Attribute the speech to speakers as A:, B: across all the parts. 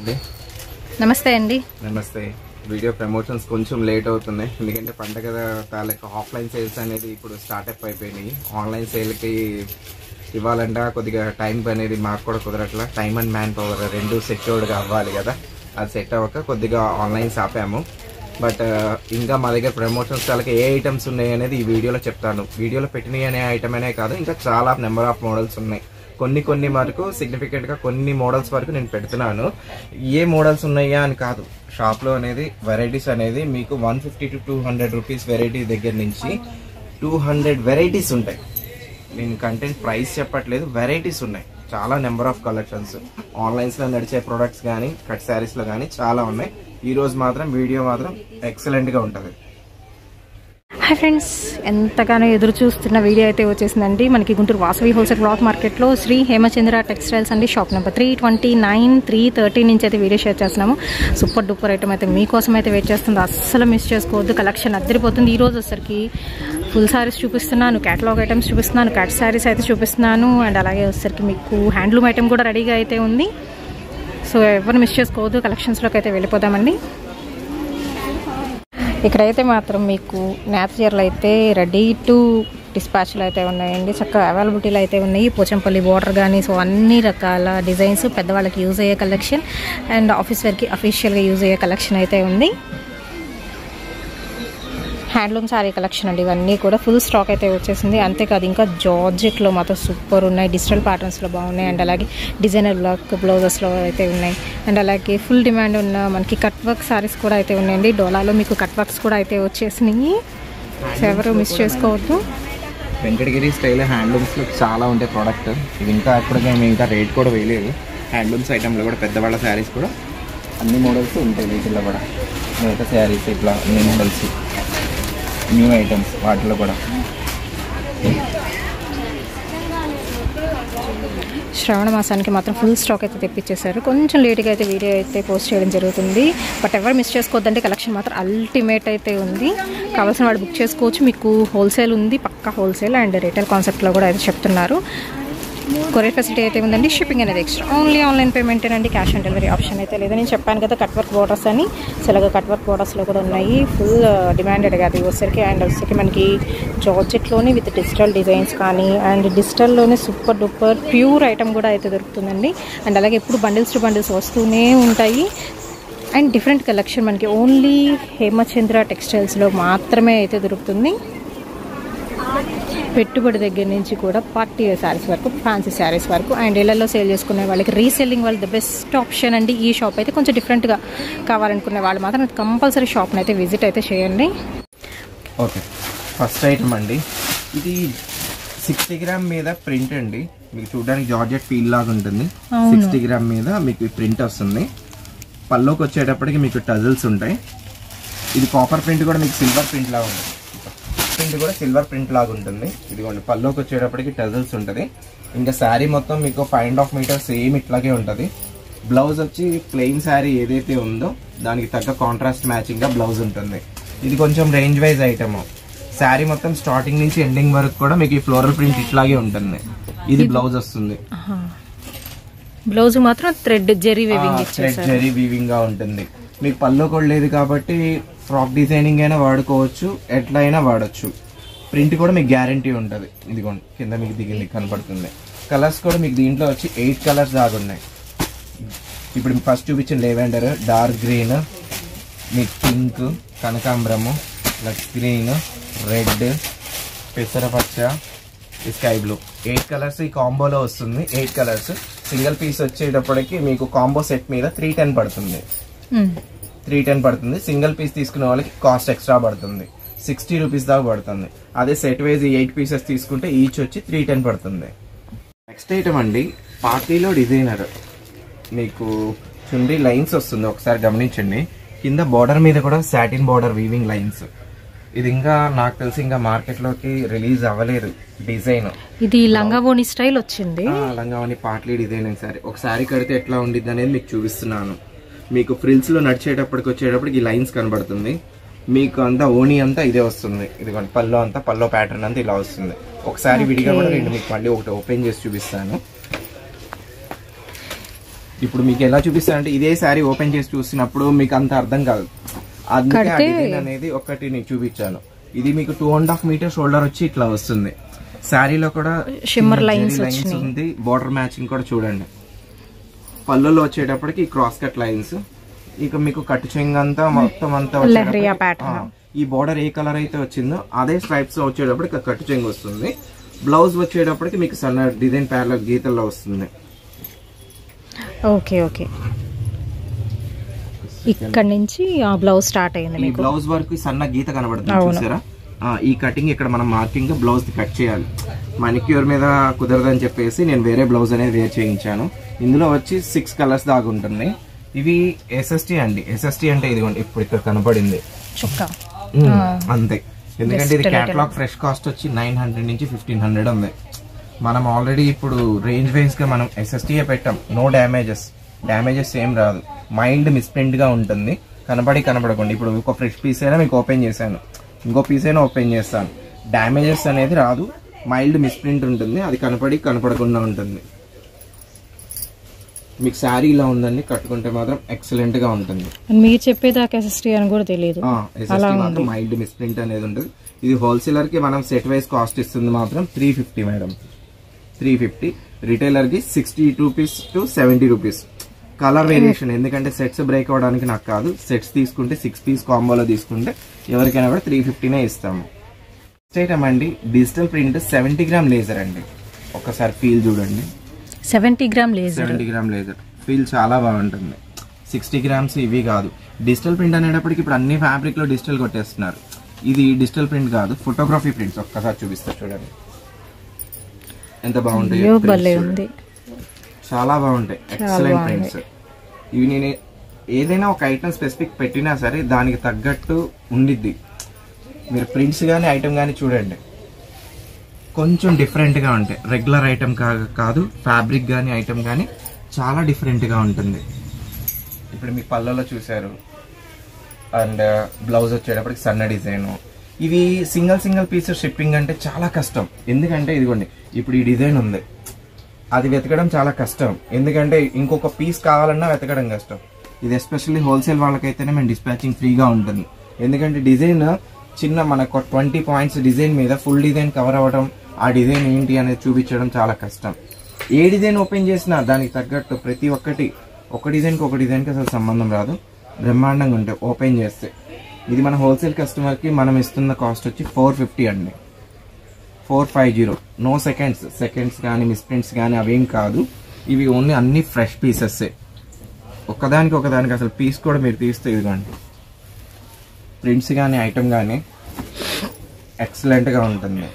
A: అండి
B: నమస్తే అండి
A: నమస్తే వీడియో ప్రమోషన్స్ కొంచెం లేట్ అవుతున్నాయి ఎందుకంటే పండగ తాలూకు ఆఫ్లైన్ సేల్స్ అనేది ఇప్పుడు స్టార్ట్అప్ అయిపోయినాయి ఆన్లైన్ సేల్కి ఇవ్వాలంటే కొద్దిగా టైం అనేది మాకు కూడా కుదరట్లా టైం అండ్ మ్యాన్ పవర్ రెండు సెక్యూర్డ్గా అవ్వాలి కదా అది సెట్ అవ్వక కొద్దిగా ఆన్లైన్స్ ఆపాము బట్ ఇంకా మా దగ్గర ప్రమోషన్స్ తాలూకు ఏ ఐటమ్స్ ఉన్నాయి అనేది ఈ వీడియోలో చెప్తాను వీడియోలో పెట్టినవి అనే ఐటమ్ అనే కాదు ఇంకా చాలా నెంబర్ ఆఫ్ మోడల్స్ ఉన్నాయి కొన్ని కొన్ని వరకు సిగ్నిఫికెంట్ గా కొన్ని మోడల్స్ వరకు నేను పెడుతున్నాను ఏ మోడల్స్ ఉన్నాయా అని కాదు షాప్ లో అనేది వెరైటీస్ అనేది మీకు one fifty to two hundred rupees variety దగ్గర నుంచి టూ హండ్రెడ్ వెరైటీస్ ఉంటాయి నేను కంటెంట్ ప్రైస్ చెప్పట్లేదు వెరైటీస్ ఉన్నాయి చాలా నెంబర్ ఆఫ్ కలెక్షన్స్ ఆన్లైన్స్ లో నడిచే ప్రొడక్ట్స్ కానీ కట్ శారీస్ లో కానీ చాలా ఉన్నాయి ఈ రోజు మాత్రం వీడియో మాత్రం ఎక్సలెంట్ గా ఉంటది
B: హాయ్ ఫ్రెండ్స్ ఎంతగానో ఎదురు చూస్తున్న వీడియో అయితే వచ్చేసిందండి మనకి గుంటూరు వాసవి హోల్సేల్ క్లాత్ మార్కెట్లో శ్రీ హేమచంద్ర టెక్స్టైల్స్ అండి shop number three twenty nine three thirty నుంచి అయితే వీడియో షేర్ చేస్తున్నాము సూపర్ డూపర్ ఐటమ్ అయితే మీకోసం అయితే వెయిట్ చేస్తుంది అస్సలు మిస్ చేసుకోవద్దు కలెక్షన్ అద్దరిపోతుంది ఈ రోజు వచ్చరికి ఫుల్ సారీస్ చూపిస్తున్నాను క్యాటలాగ్ ఐటమ్స్ చూపిస్తున్నాను కట్ శారీస్ అయితే చూపిస్తున్నాను అండ్ అలాగే వచ్చరికి మీకు హ్యాండ్లూమ్ ఐటమ్ కూడా రెడీగా అయితే ఉంది సో ఎవరు మిస్ చేసుకోవద్దు కలెక్షన్స్లోకి అయితే వెళ్ళిపోదామండి ఇక్కడైతే మాత్రం మీకు నేత చీరలు అయితే రెడీ టు డిస్పాచ్లు అయితే ఉన్నాయండి చక్కగా అవైలబిలిటీలో అయితే ఉన్నాయి పోచంపల్లి బార్డర్ కానీ సో అన్ని రకాల డిజైన్స్ పెద్దవాళ్ళకి యూజ్ అయ్యే కలెక్షన్ అండ్ ఆఫీస్ వేర్కి అఫీషియల్గా యూజ్ అయ్యే కలెక్షన్ అయితే ఉంది హ్యాండ్లూమ్ శారీ కలెక్షన్ అండి ఇవన్నీ కూడా ఫుల్ స్టాక్ అయితే వచ్చేసింది అంతేకాదు ఇంకా జార్జెట్లో మాత్రం సూపర్ ఉన్నాయి డిజిటల్ ప్యాటర్న్స్లో బాగున్నాయి అండ్ అలాగే డిజైనర్ బ్లాక్ బ్లౌజెస్లో అయితే ఉన్నాయి అండ్ అలాగే ఫుల్ డిమాండ్ ఉన్న మనకి కట్ వర్క్ శారీస్ కూడా అయితే ఉన్నాయండి డోలాలో మీకు కట్ వర్క్స్ కూడా అయితే వచ్చేసినాయి సో ఎవరు మిస్ చేసుకోవద్దు
A: వెంకటగిరి స్టైల్ హ్యాండ్లూమ్స్ లో చాలా ఉంటాయి ప్రోడక్ట్ ఇది ఇంకా ఇప్పుడు మేము ఇంకా రేట్ కూడా వేయలేదు హ్యాండ్లూమ్స్ ఐటమ్లో కూడా పెద్దవాళ్ళ శారీస్ కూడా అన్ని మోడల్స్ ఉంటాయి వీటిల్లో కూడా మిగతా శారీస్ ఇట్లా అన్ని మోడల్స్ న్యూ ఐటమ్స్ వాటిలో కూడా
B: శ్రావణ మాసానికి మాత్రం ఫుల్ స్టాక్ అయితే తెప్పించేశారు కొంచెం లేట్గా అయితే వీడియో అయితే పోస్ట్ చేయడం జరుగుతుంది బట్ ఎవరు మిస్ చేసుకోవద్దంటే కలెక్షన్ మాత్రం అల్టిమేట్ అయితే ఉంది కావాల్సిన వాడు బుక్ చేసుకోవచ్చు మీకు హోల్సేల్ ఉంది పక్కా హోల్సేల్ అండ్ రిటైల్ కాన్సెప్ట్లో కూడా అయితే చెప్తున్నారు కొరియర్ ఫెసిలిటీ అయితే ఉందండి షిప్పింగ్ అనేది ఎక్స్ట్రా ఓన్లీ ఆన్లైన్ పేమెంట్ అండి క్యాష్ ఆన్ డెలివరీ ఆప్షన్ అయితే లేదు నేను చెప్పాను కదా కట్ వర్క్ బోర్డర్స్ అని సెలగా కట్ వర్క్ బోర్డర్స్లో కూడా ఉన్నాయి ఫుల్ డిమాండెడ్ కాదు వచ్చరికి అండ్ వచ్చరికి మనకి జార్జెట్లోని విత్ డిజిటల్ డిజైన్స్ కానీ అండ్ డిజిటల్లోనే సూపర్ డూపర్ ప్యూర్ ఐటమ్ కూడా అయితే దొరుకుతుందండి అండ్ అలాగే ఎప్పుడు బండిల్స్ టు బండిల్స్ వస్తూనే ఉంటాయి అండ్ డిఫరెంట్ కలెక్షన్ మనకి ఓన్లీ హేమచంద్ర టెక్స్టైల్స్లో మాత్రమే అయితే దొరుకుతుంది పెట్టుబడి దగ్గర నుంచి కూడా పార్టీ శారీస్ వరకు ఫ్యాన్సీ శారీస్ వరకు అండ్ ఇళ్లలో సేల్ చేసుకునే వాళ్ళకి రీసెల్లింగ్ వాళ్ళు ద బెస్ట్ ఆప్షన్ అండి ఈ షాప్ అయితే కొంచెం డిఫరెంట్గా కావాలనుకునే వాళ్ళు మాత్రం కంపల్సరీ షాప్ని అయితే విజిట్ అయితే చేయండి
A: ఓకే ఫస్ట్ ఐటమ్ అండి ఇది సిక్స్టీ గ్రామ్ మీద ప్రింట్ అండి మీకు చూడడానికి జార్జెట్ ఫీల్ లాగా ఉంటుంది
B: అవును.
A: సిక్స్టీ గ్రామ్ మీద మీకు ప్రింట్ వస్తుంది పల్లోకి వచ్చేటప్పటికి మీకు టజల్స్ ఉంటాయి ఇది కాపర్ ప్రింట్ కూడా మీకు సిల్వర్ ప్రింట్ లాగా ఉంటుంది ప్రింట్ కూడా సిల్వర్ ప్రింట్ లాగా ఉంటుంది ఇదిగోండి పల్లోకి వచ్చేటప్పటికి టజల్స్ ఉంటుంది ఇంకా శారీ మొత్తం మీకు five and half metre same ఇట్లాగే ఉంటుంది బ్లౌజ్ వచ్చి ప్లెయిన్ శారీ ఏదైతే ఉందో దానికి తగ్గ కాంట్రాస్ట్ మ్యాచింగ్ గా బ్లౌజ్ ఉంటుంది ఇది కొంచెం రేంజ్ వైజ్ ఐటమ్ శారీ మొత్తం స్టార్టింగ్ నుంచి ఎండింగ్ వరకు కూడా మీకు ఈ ఫ్లోరల్ ప్రింట్ ఇట్లాగే ఉంటుంది ఇది బ్లౌజ్ వస్తుంది
B: బ్లౌజ్ మాత్రం థ్రెడ్ జెరీ వేవింగ్
A: థ్రెడ్
B: ఇచ్చేసారు
A: జరీ వీవింగ్ గా ఉంటుంది మీకు పల్లో కూడా లేదు కాబట్టి ఫ్రాక్ డిజైనింగ్ అయినా వాడుకోవచ్చు ఎట్లా అయినా వాడచ్చు ప్రింట్ కూడా మీకు గ్యారంటీ ఉంటుంది ఇదిగోండి కింద మీకు దిగింది కనపడుతుంది కలర్స్ కూడా మీకు దీంట్లో వచ్చి ఎయిట్ కలర్స్ దాకా ఉన్నాయి ఇప్పుడు ఫస్ట్ చూపించిన లెవెండర్ డార్క్ గ్రీన్ మీకు పింక్ కనకాంబరము లక్స్ గ్రీన్ రెడ్ పెసరపచ్చ ఈ స్కై బ్లూ ఎయిట్ కలర్స్ ఈ కాంబోలో వస్తుంది ఎయిట్ కలర్స్ సింగిల్ పీస్ వచ్చేటప్పటికి మీకు కాంబో సెట్ మీద త్రీ టెన్ పడుతుంది త్రీ టెన్ పడుతుంది సింగిల్ పీస్ తీసుకునే వాళ్ళకి కాస్ట్ ఎక్స్ట్రా పడుతుంది సిక్స్టీ రూపీస్ దాకా పడుతుంది అదే సెట్ వైజ్ ఎయిట్ పీసెస్ తీసుకుంటే ఈచ్ వచ్చి త్రీ టెన్ పడుతుంది నెక్స్ట్ ఐటమ్ అండి పార్టీలో డిజైనర్ మీకు చుండ్రీ లైన్స్ వస్తుంది ఒకసారి గమనించండి కింద బార్డర్ మీద కూడా సాటిన్ బార్డర్ వీవింగ్ లైన్స్ ఇది ఇంకా నాకు తెలిసి ఇంకా మార్కెట్ లోకి రిలీజ్ అవ్వలేదు డిజైన్
B: ఇది లంగావోని స్టైల్ వచ్చింది
A: లంగావని పార్ట్లీ డిజైన్ సారీ ఒకసారి కడితే ఎట్లా ఉండిద్ది అనేది మీకు చూపిస్తున్నాను మీకు ఫ్రిల్స్ లో నడిచేటప్పటికి వచ్చేటప్పటికి ఈ లైన్స్ కనబడుతుంది మీకు అంతా ఓణి అంతా ఇదే వస్తుంది ఇదిగోండి పల్లో అంతా పల్లో ప్యాటర్న్ అంతా ఇలా వస్తుంది ఒకసారి విడిగా కూడా రెండు మీకు మళ్ళీ ఒకటి ఓపెన్ చేసి చూపిస్తాను ఇప్పుడు మీకు ఎలా చూపిస్తానంటే ఇదే శారీ ఓపెన్ చేసి చూసినప్పుడు మీకు అంత అర్థం కాదు అందుకే ఆ
B: కడితే-
A: డిజైన్ అనేది ఒకటి నేను చూపించాను ఇది మీకు two and half metre shoulder వచ్చి ఇట్లా వస్తుంది శారీలో కూడా
B: Shimmer
A: చిన్న
B: lines
A: జరీ
B: వచ్చినాయి.
A: ఉంది బార్డర్ మ్యాచింగ్ కూడా చూడండి పళ్ళులో వచ్చేటప్పటికి క్రాస్ కట్ లైన్స్ ఇక మీకు కట్టు చెంగ్ అంతా మొత్తం అంతా
B: లెహరియా
A: వచ్చేటప్పటికి-
B: pattern.
A: ఆ, ఈ బార్డర్ ఏ కలర్ అయితే వచ్చిందో అదే స్ట్రైప్స్ వచ్చేటప్పటికి కట్టు చెంగ్ వస్తుంది బ్లౌజ్ వచ్చేటప్పటికి మీకు సన్న డిజైన్ ప్యారల గీతల్లో వస్తుంది
B: ఓకే ఓకే ఇక్కడ నుంచి ఆ బ్లౌజ్ స్టార్ట్ అయింది
A: ఈ
B: మీకు
A: బ్లౌజ్ వరకు సన్న గీత కనబడుతుంది
B: అవును.
A: చూసారా ఆ, ఈ కటింగ్ ఇక్కడ మనం మార్కింగ్ బ్లౌజ్ కట్ చేయాలి మణిక్యూర్ మీద కుదరదని చెప్పేసి నేను వేరే బ్లౌజ్ అనేది వేర్ చేయించాను ఇందులో వచ్చి సిక్స్ కలర్స్ దాకా ఉంటుంది ఇవి ఎస్ఎస్టీ అండి ఎస్ఎస్టీ అంటే ఇదిగోండి ఇప్పుడు ఇక్కడ కనపడింది
B: చుక్క
A: ఉమ్, అంతే ఎందుకంటే ఇది
B: Just a
A: catalogue fresh cost వచ్చి నైన్ హండ్రెడ్ నుంచి ఫిఫ్టీన్ హండ్రెడ్ ఉంది మనం ఆల్రెడీ ఇప్పుడు రేంజ్ వైజ్ గా మనం ఎస్ఎస్టీఏ పెట్టాం నో డ్యామేజెస్ డ్యామేజెస్ ఏం రాదు మైండ్ మిస్ప్రింట్ గా ఉంటుంది కనబడి కనబడకుండా ఇప్పుడు ఒక ఫ్రెష్ పీస్ అయినా మీకు ఓపెన్ చేశాను ఇంకో పీస్ అయినా ఓపెన్ చేస్తాను డ్యామేజెస్ అనేది రాదు మైల్డ్ మిస్ప్రింట్ ఉంటుంది అది కనపడి కనపడకుండా ఉంటుంది మీకు శారీ ఇలా ఉందండి కట్టుకుంటే మాత్రం ఎక్సలెంట్ గా ఉంటుంది
B: మీరు చెప్పేదాకా ఎస్ఎస్టీ అని కూడా తెలియదు
A: ఎస్ఎస్టీ మాత్రం మైల్డ్ మిస్ప్రింట్ అనేది ఉంటుంది ఇది హోల్సేలర్ కి మనం సెట్ వైజ్ కాస్ట్ ఇస్తుంది మాత్రం three fifty madam three fifty retailer కి sixty rupees to seventy rupees colour variation ఎందుకంటే సెట్స్ బ్రేక్ అవ్వడానికి నాకు కాదు సెట్స్ తీసుకుంటే సిక్స్ పీస్ కాంబోలో తీసుకుంటే ఎవరికైనా కూడా త్రీ ఫిఫ్టీనే ఇస్తాము నెక్స్ట్ ఐటమ్ అండి digital print seventy gram laser అండి ఒకసారి ఫీల్ చూడండి
B: seventy gram laser
A: seventy gram laser feel చాలా బాగుంటుంది సిక్స్టీ గ్రామ్స్ ఇవి కాదు డిజిటల్ ప్రింట్ అనేటప్పటికి ఇప్పుడు అన్ని ఫ్యాబ్రిక్ లో డిజిటల్ కొట్టేస్తున్నారు ఇది డిజిటల్ ప్రింట్ కాదు ఫోటోగ్రఫీ ప్రింట్స్ ఒక్కసారి చూపిస్తా చూడండి ఎంత బాగుంటాయి
B: అయ్యో భలే ఉంది
A: చాలా బాగుంటాయి ఎక్సలెంట్ ప్రింట్స్ ఇవి నేను ఏదైనా ఒక ఐటమ్ స్పెసిఫిక్ పెట్టినా సరే దానికి తగ్గట్టు ఉండిద్ది మీరు ప్రింట్స్ కానీ ఐటమ్ కానీ చూడండి కొంచెం డిఫరెంట్గా ఉంటాయి రెగ్యులర్ ఐటమ్ కాదు ఫ్యాబ్రిక్ కానీ ఐటమ్ కానీ చాలా డిఫరెంట్గా ఉంటుంది ఇప్పుడు మీ పళ్ళలో చూసారు అండ్ బ్లౌజ్ వచ్చేటప్పటికి సన్న డిజైన్ ఇవి సింగిల్ సింగిల్ పీస్ షిప్పింగ్ అంటే చాలా కష్టం ఎందుకంటే ఇదిగోండి ఇప్పుడు ఈ డిజైన్ ఉంది అది వెతకడం చాలా కష్టం ఎందుకంటే ఇంకొక పీస్ కావాలన్నా వెతకడం కష్టం ఇది ఎస్పెషల్లీ హోల్సేల్ వాళ్ళకైతేనే మేము డిస్పాచింగ్ ఫ్రీగా ఉంటుంది ఎందుకంటే డిజైన్ చిన్న మనకు ట్వంటీ పాయింట్స్ డిజైన్ మీద ఫుల్ డిజైన్ కవర్ అవ్వడం ఆ డిజైన్ ఏంటి అనేది చూపించడం చాలా కష్టం ఏ డిజైన్ ఓపెన్ చేసినా దానికి తగ్గట్టు ప్రతి ఒక్కటి ఒక డిజైన్కి ఒక డిజైన్కి అసలు సంబంధం రాదు బ్రహ్మాండంగా ఉంటాయి ఓపెన్ చేస్తే ఇది మన హోల్సేల్ కస్టమర్కి మనం ఇస్తున్న కాస్ట్ వచ్చి ఫోర్ ఫిఫ్టీ అండి four five zero no seconds seconds కానీ మిస్ప్రింట్స్ కానీ అవేం కాదు ఇవి ఓన్లీ అన్ని ఫ్రెష్ పీసెస్ ఒకదానికి ఒకదానికి అసలు పీస్ కూడా మీరు తీస్తే ఇదిగోండి ప్రింట్స్ కానీ ఐటమ్ కానీ ఎక్సలెంట్గా ఉంటుంది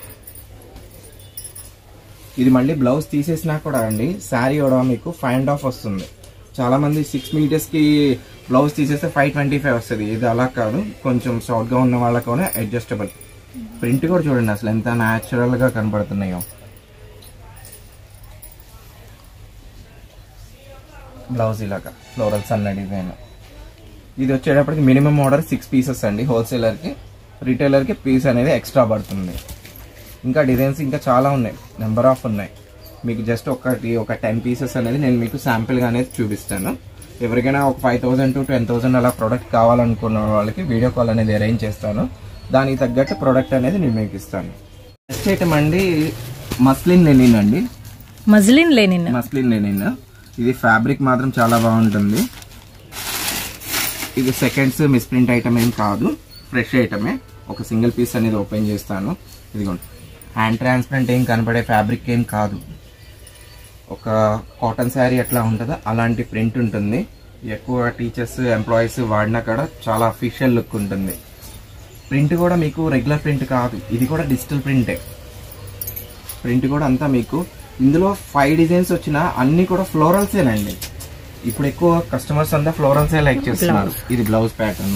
A: ఇది మళ్ళీ బ్లౌజ్ తీసేసినా కూడా అండి శారీ కూడా మీకు ఫైవ్ అండ్ హాఫ్ వస్తుంది చాలా మంది సిక్స్ మీటర్స్కి బ్లౌజ్ తీసేస్తే ఫైవ్ ట్వంటీ ఫైవ్ వస్తుంది ఇది అలా కాదు కొంచెం షార్ట్గా ఉన్న వాళ్ళకు అడ్జస్టబుల్ ప్రింట్ కూడా చూడండి అసలు ఎంత న్యాచురల్ గా కనపడుతున్నాయో బ్లౌజ్ ఇలాగా ఫ్లోరల్స్ అన్న డిజైన్ ఇది వచ్చేటప్పటికి మినిమం ఆర్డర్ సిక్స్ పీసెస్ అండి హోల్సేలర్కి రిటైలర్కి పీస్ అనేది ఎక్స్ట్రా పడుతుంది ఇంకా డిజైన్స్ ఇంకా చాలా ఉన్నాయి నెంబర్ ఆఫ్ ఉన్నాయి మీకు జస్ట్ ఒకటి ఒక టెన్ పీసెస్ అనేది నేను మీకు శాంపిల్గా అనేది చూపిస్తాను ఎవరికైనా ఒక five thousand to ten thousand అలా ప్రోడక్ట్ కావాలనుకున్న వాళ్ళకి వీడియో కాల్ అనేది అరేంజ్ చేస్తాను దానికి తగ్గట్టు ప్రోడక్ట్ అనేది నేను మీకు ఇస్తాను నెక్స్ట్ ఐటమ్ అండి మస్లిన్ లెనిన్ అండి
B: మజ్లిన్ లేనిన్
A: మస్లిన్ లెనిన్ ఇది ఫ్యాబ్రిక్ మాత్రం చాలా బాగుంటుంది ఇది సెకండ్స్ మిస్ప్రింట్ ఐటమ్ ఏం కాదు ఫ్రెష్ ఐటమే ఒక సింగిల్ పీస్ అనేది ఓపెన్ చేస్తాను ఇదిగోండి హ్యాండ్ ట్రాన్స్పరెంట్ ఏం కనపడే ఫ్యాబ్రిక్ ఏం కాదు ఒక కాటన్ శారీ ఎట్లా ఉంటుందో అలాంటి ప్రింట్ ఉంటుంది ఎక్కువ టీచర్స్ ఎంప్లాయీస్ వాడినా కూడా చాలా అఫీషియల్ లుక్ ఉంటుంది ప్రింట్ కూడా మీకు రెగ్యులర్ ప్రింట్ కాదు ఇది కూడా డిజిటల్ ప్రింటే ప్రింట్ కూడా అంతా మీకు ఇందులో ఫైవ్ డిజైన్స్ వచ్చినా అన్ని కూడా ఫ్లోరల్సేనండి ఇప్పుడు ఎక్కువ కస్టమర్స్ అంతా ఫ్లోరల్సే లైక్ చేస్తున్నారు ఇది బ్లౌజ్ ప్యాటర్న్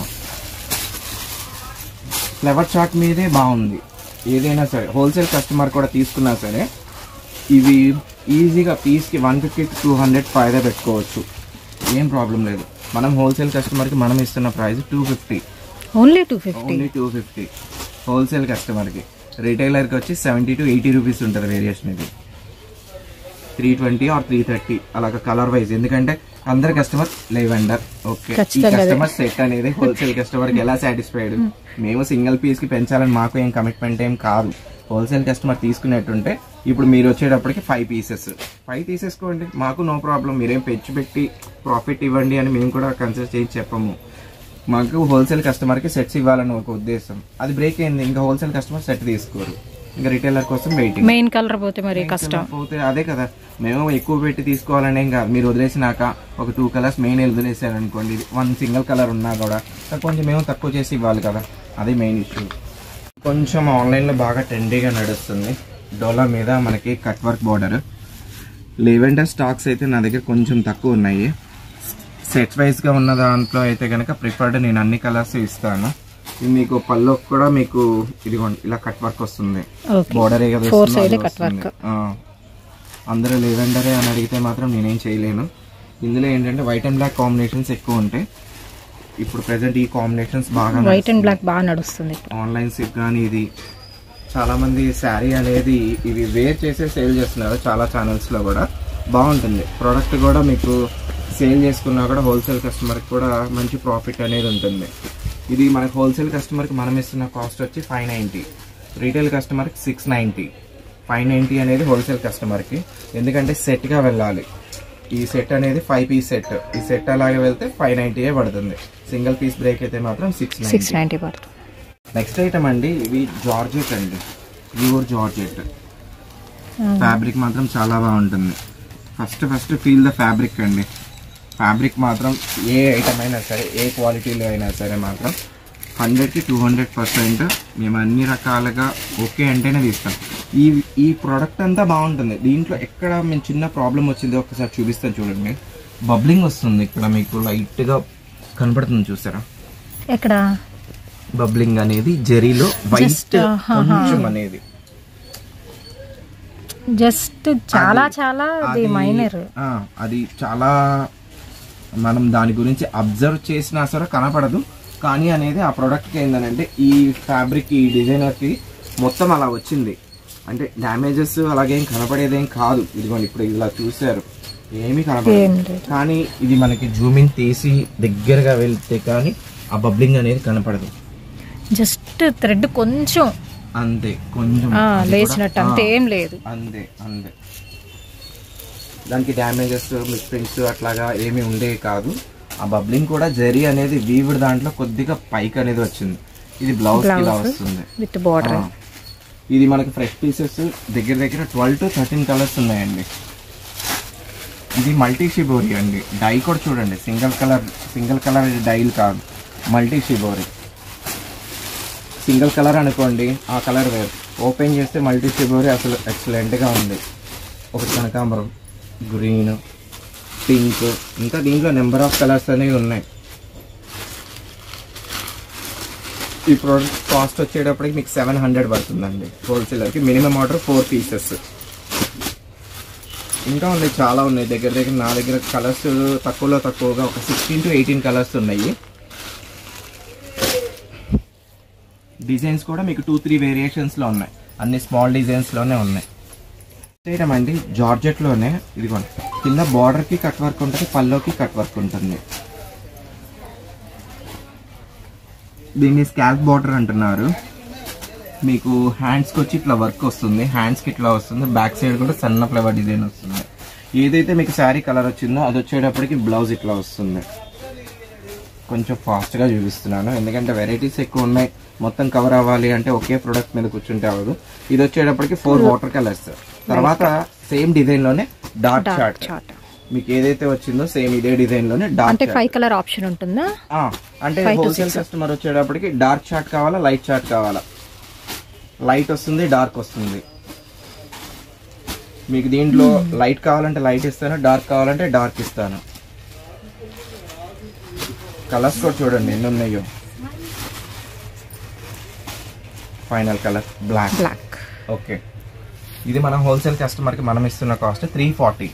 A: ఫ్లవర్ చార్ట్ మీదే బాగుంది ఏదైనా సరే హోల్సేల్ కస్టమర్ కూడా తీసుకున్నా సరే ఇవి ఈజీగా పీస్కి వన్ ఫిఫ్టీ టూ హండ్రెడ్ ఫైదా పెట్టుకోవచ్చు ఏం ప్రాబ్లం లేదు మనం హోల్సేల్ కస్టమర్కి మనం ఇస్తున్న price two fifty
B: only two fifty
A: only two fifty wholesale కస్టమర్కి రిటైలర్కి వచ్చి సెవెంటీ టు ఎయిటీ రూపీస్ ఉంటుంది వేరియేషన్ ఇది three twenty or three thirty అలాగ కలర్ వైజ్ ఎందుకంటే అందరు కస్టమర్ లెవెండర్ ఓకే ఈ
B: ఖచ్చితంగా అదే.
A: కస్టమర్ సెట్ అనేది హోల్సేల్ కస్టమర్ కి ఎలా సాటిస్ఫైడ్ మేము సింగిల్ పీస్ కి పెంచాలని మాకు ఏం కమిట్మెంట్ ఏం కాదు హోల్సేల్ కస్టమర్ తీసుకునేట్టుంటే ఇప్పుడు మీరు వచ్చేటప్పటికి ఫైవ్ పీసెస్ ఫైవ్ తీసేసుకోండి మాకు నో ప్రాబ్లం మీరేం పెంచి పెట్టి ప్రాఫిట్ ఇవ్వండి అని మేము కూడా కన్సిడర్ చేసి చెప్పము మాకు హోల్సేల్ కస్టమర్ కి సెట్స్ ఇవ్వాలని ఒక ఉద్దేశం అది బ్రేక్ అయింది ఇంకా హోల్సేల్ కస్టమర్ సెట్ తీసుకోరు ఇంకా రిటైలర్ కోసం వెయిటింగ్
B: మెయిన్ కలర్ పోతే మరి కష్టం
A: పోతే అదే కదా మేము ఎక్కువ పెట్టి తీసుకోవాలనే కాదు మీరు వదిలేసినాక ఒక టూ కలర్స్ మెయిన్ వదిలేసారు అనుకోండి వన్ సింగిల్ కలర్ ఉన్నా కూడా కొంచెం మేము తక్కువ చేసి ఇవ్వాలి కదా అది మెయిన్ ఇష్యూ కొంచెం ఆన్లైన్లో బాగా ట్రెండీగా నడుస్తుంది డోలా మీద మనకి cut work border lavender stocks అయితే నా దగ్గర కొంచెం తక్కువ ఉన్నాయి సెట్ వైజ్గా ఉన్న దాంట్లో అయితే కనుక ప్రిఫర్డ్ నేను అన్ని కలర్స్ ఇస్తాను ఇది మీకు పళ్ళు కూడా మీకు ఇదిగోండి ఇలా కట్ వర్క్ వస్తుంది
B: okay
A: border
B: Four side cut work.
A: అందరూ లెవెండరే అని అడిగితే మాత్రం నేనేం చేయలేను ఇందులో ఏంటంటే వైట్ అండ్ బ్లాక్ కాంబినేషన్స్ ఎక్కువ ఉంటాయి ఇప్పుడు ప్రెసెంట్ ఈ కాంబినేషన్స్ బాగా
B: వైట్ అండ్ బ్లాక్ బాగా నడుస్తుంది ఇప్పుడు
A: ఆన్లైన్ సిప్ కానీ ఇది చాలా మంది శారీ అనేది ఇవి వేర్ చేసే సేల్ చేస్తున్నారు చాలా ఛానల్స్ లో కూడా బాగుంటుంది ప్రోడక్ట్ కూడా మీకు సేల్ చేసుకున్నా కూడా హోల్సేల్ కస్టమర్ కూడా మంచి ప్రాఫిట్ అనేది ఉంటుంది ఇది మనకి హోల్సేల్ కస్టమర్కి మనం ఇస్తున్న కాస్ట్ వచ్చి ఫైవ్ నైంటీ రీటైల్ కస్టమర్కి సిక్స్ నైంటీ ఫైవ్ నైంటీ అనేది హోల్సేల్ కస్టమర్కి ఎందుకంటే సెట్గా వెళ్ళాలి ఈ సెట్ అనేది ఫైవ్ పీస్ సెట్ ఈ సెట్ అలాగే వెళ్తే ఫైవ్ నైంటీయే పడుతుంది సింగిల్ పీస్ బ్రేక్ అయితే మాత్రం సిక్స్
B: సిక్స్ నైంటీ పడుతుంది
A: నెక్స్ట్ ఐటమ్ అండి ఇవి జార్జెట్ అండి ప్యూర్ జార్జెట్ ఫ్యాబ్రిక్ మాత్రం చాలా బాగుంటుంది first first feel the fabric అండి ఫ్యాబ్రిక్ మాత్రం ఏ ఐటమ్ అయినా సరే ఏ క్వాలిటీలో అయినా సరే మాత్రం హండ్రెడ్కి టూ హండ్రెడ్ పర్సెంట్ మేము అన్ని రకాలుగా ఓకే అంటేనే తీస్తాం ఈ ఈ ప్రోడక్ట్ అంతా బాగుంటుంది దీంట్లో ఎక్కడ మేము చిన్న ప్రాబ్లం వచ్చిందో ఒకసారి చూపిస్తాను చూడండి బబ్లింగ్ వస్తుంది ఇక్కడ మీకు లైట్గా కనపడుతుంది చూసారా
B: ఎక్కడ
A: బబ్లింగ్ అనేది జెరీలో వైట్
B: Just, ఆహా.
A: కొంచెం అనేది
B: జస్ట్ చాలా చాలా అది
A: అది-
B: మైనర్
A: ఆ, అది చాలా మనం దాని గురించి అబ్జర్వ్ చేసినా సరే కనపడదు కానీ అనేది ఆ ప్రోడక్ట్కి ఏంటంటే ఈ ఫ్యాబ్రిక్ ఈ డిజైనర్కి మొత్తం అలా వచ్చింది అంటే డ్యామేజెస్ అలాగేం కనపడేదేం కాదు ఇదిగోండి ఇప్పుడు ఇలా చూసారు ఏమీ
B: ఏం
A: కనపడదు
B: లేదు
A: కానీ ఇది మనకి జూమింగ్ తీసి దగ్గరగా వెళ్తే కానీ ఆ బబ్లింగ్ అనేది కనపడదు
B: జస్ట్ థ్రెడ్ కొంచెం
A: అంతే కొంచెం
B: ఆ,
A: అది కూడా-
B: లేచినట్టు అంతే
A: ఆ.
B: ఏం లేదు
A: అందే అందే దానికి డ్యామేజెస్ మిస్ప్రింట్స్ అట్లాగా ఏమీ ఉండేవి కాదు ఆ బబ్లింగ్ కూడా జరీ అనేది వీవుడ్ దాంట్లో కొద్దిగా పైకి అనేది వచ్చింది ఇది బ్లౌజ్ ఇలా
B: Blouse.
A: వస్తుంది
B: విత్ బార్డర్
A: ఆ. ఇది మనకి ఫ్రెష్ పీసెస్ దగ్గర దగ్గర ట్వెల్వ్ టు థర్టీన్ కలర్స్ ఉన్నాయండి ఇది మల్టీ షిబోరి అండి డై కూడా చూడండి సింగిల్ కలర్ సింగిల్ కలర్ డైల్ కాదు మల్టీ షిబోరి సింగిల్ కలర్ అనుకోండి ఆ కలర్ వేరు ఓపెన్ చేస్తే మల్టీ షిబోరి అసలు ఎక్సలెంట్గా ఉంది ఒక కనకాంబరం గ్రీన్ పింక్ ఇంకా దీంట్లో నెంబర్ ఆఫ్ కలర్స్ అనేవి ఉన్నాయి ఈ ప్రోడక్ట్ కాస్ట్ వచ్చేటప్పటికి మీకు సెవెన్ హండ్రెడ్ పడుతుందండి హోల్సేలర్కి మినిమం ఆర్డర్ ఫోర్ పీసెస్ ఇంకా ఉన్నాయి చాలా ఉన్నాయి దగ్గర దగ్గర నా దగ్గర కలర్స్ తక్కువలో తక్కువగా ఒక సిక్స్టీన్ టు ఎయిటీన్ కలర్స్ ఉన్నాయి డిజైన్స్ కూడా మీకు టూ త్రీ వేరియేషన్స్లో ఉన్నాయి అన్ని స్మాల్ డిజైన్స్లోనే ఉన్నాయి చేయడం అండి జార్జెట్లోనే ఇదిగోండి కింద బార్డర్కి కట్ వర్క్ ఉంటుంది పల్లోకి కట్ వర్క్ ఉంటుంది దీన్ని స్కాల్ప్ బార్డర్ అంటున్నారు మీకు హ్యాండ్స్కి వచ్చి ఇట్లా వర్క్ వస్తుంది హ్యాండ్స్కి ఇట్లా వస్తుంది బ్యాక్ సైడ్ కూడా సన్న ఫ్లవర్ డిజైన్ వస్తుంది ఏదైతే మీకు శారీ కలర్ వచ్చిందో అది వచ్చేటప్పటికి బ్లౌజ్ ఇట్లా వస్తుంది కొంచెం ఫాస్ట్గా చూపిస్తున్నాను ఎందుకంటే వెరైటీస్ ఎక్కువ ఉన్నాయి మొత్తం కవర్ అవ్వాలి అంటే ఒకే ప్రోడక్ట్ మీద కూర్చుంటే అవ్వదు ఇది వచ్చేటప్పటికి ఫోర్ వాటర్ కలర్స్ తర్వాత సేమ్ డిజైన్ లోనే డార్క్
B: డార్క్
A: చార్ట్
B: చార్ట్
A: మీకు ఏదైతే వచ్చిందో సేమ్ ఇదే డిజైన్ లోనే డార్క్
B: అంటే ఫైవ్ కలర్ ఆప్షన్ ఉంటుందా
A: అంటే
B: five to
A: హోల్సేల్ కస్టమర్ వచ్చేటప్పటికి డార్క్ చార్ట్ కావాలా లైట్ చార్ట్ కావాలా లైట్ వస్తుంది డార్క్ వస్తుంది మీకు దీంట్లో లైట్ కావాలంటే లైట్ ఇస్తాను డార్క్ కావాలంటే డార్క్ ఇస్తాను కలర్స్ కూడా చూడండి ఎన్ని ఉన్నాయో final colour black
B: black
A: okay ఇది మన హోల్సేల్ కస్టమర్కి మనం ఇస్తున్న కాస్ట్ త్రీ ఫార్టీ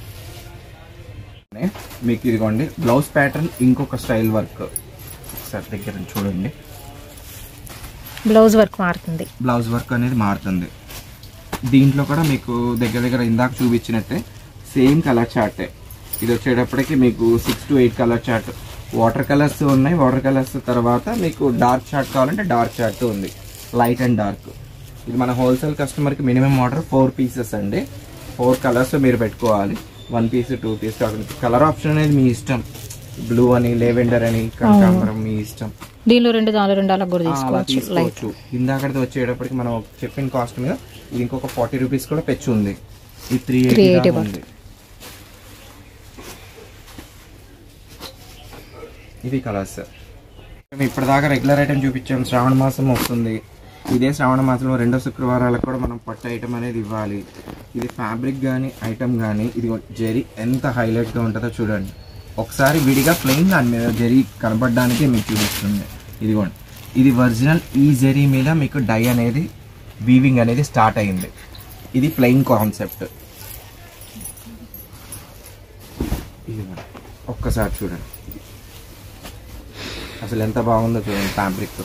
A: మీకు ఇదిగోండి బ్లౌజ్ ప్యాటర్న్ ఇంకొక స్టైల్ వర్క్ ఒకసారి దగ్గర నుంచి చూడండి
B: బ్లౌజ్ వర్క్ మారుతుంది
A: బ్లౌజ్ వర్క్ అనేది మారుతుంది దీంట్లో కూడా మీకు దగ్గర దగ్గర ఇందాక చూపించినట్టే సేమ్ కలర్ చార్టే ఇది వచ్చేటప్పటికి మీకు six to eight colour chart water colours ఉన్నాయి వాటర్ కలర్స్ తర్వాత మీకు డార్క్ చార్ట్ కావాలంటే డార్క్ చార్ట్ ఉంది లైట్ అండ్ డార్క్ ఇది మన హోల్సేల్ కస్టమర్కి మినిమం ఆర్డర్ ఫోర్ పీసెస్ అండి ఫోర్ కలర్స్ మీరు పెట్టుకోవాలి వన్ పీస్ టూ పీస్ కాకుండా కలర్ ఆప్షన్ అనేది మీ ఇష్టం బ్లూ అని లేవెండర్ అని కనకాంబరం మీ ఇష్టం
B: దీనిలో రెండు దానిలో రెండు అలా కూడా
A: ఆ, అలా
B: తీసుకోవచ్చు లైట్
A: తీసుకోవచ్చు ఇందాకటి వచ్చేటప్పటికి మనం చెప్పిన కాస్ట్ మీద ఇది ఇంకొక ఫార్టీ రూపీస్ కూడా పెచ్చు ఉంది ఇది త్రీ
B: 380
A: ఎయిటీ
B: బాట్.
A: ఉంది ఇది కలర్స్ మేము ఇప్పటిదాకా రెగ్యులర్ ఐటమ్ చూపించాం శ్రావణ మాసం వస్తుంది ఇదే శ్రావణ మాసంలో రెండో శుక్రవారాలకు కూడా మనం పట్టు ఐటమ్ అనేది ఇవ్వాలి ఇది ఫ్యాబ్రిక్ కానీ ఐటమ్ కానీ ఇది జెరీ ఎంత హైలైట్గా ఉంటుందో చూడండి ఒకసారి విడిగా ప్లెయిన్ దాని మీద జెరీ కనపడడానికి మీకు చూపిస్తుంది ఇదిగోండి ఇది ఒరిజినల్ ఈ జెరీ మీద మీకు డై అనేది వీవింగ్ అనేది స్టార్ట్ అయింది ఇది ప్లెయిన్ కాన్సెప్ట్ ఇదిగోండి ఒక్కసారి చూడండి అసలు ఎంత బాగుందో చూడండి ఫ్యాబ్రిక్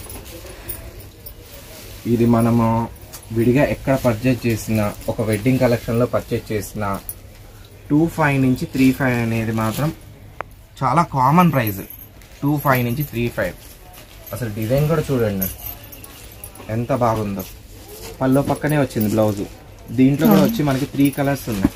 A: ఇది మనము విడిగా ఎక్కడ పర్చేజ్ చేసినా ఒక వెడ్డింగ్ కలెక్షన్లో పర్చేజ్ చేసిన టూ ఫైవ్ నుంచి త్రీ ఫైవ్ అనేది మాత్రం చాలా కామన్ ప్రైస్ టూ ఫైవ్ నుంచి త్రీ ఫైవ్ అసలు డిజైన్ కూడా చూడండి ఎంత బాగుందో పల్లో పక్కనే వచ్చింది బ్లౌజ్ దీంట్లో కూడా వచ్చి మనకి త్రీ కలర్స్ ఉన్నాయి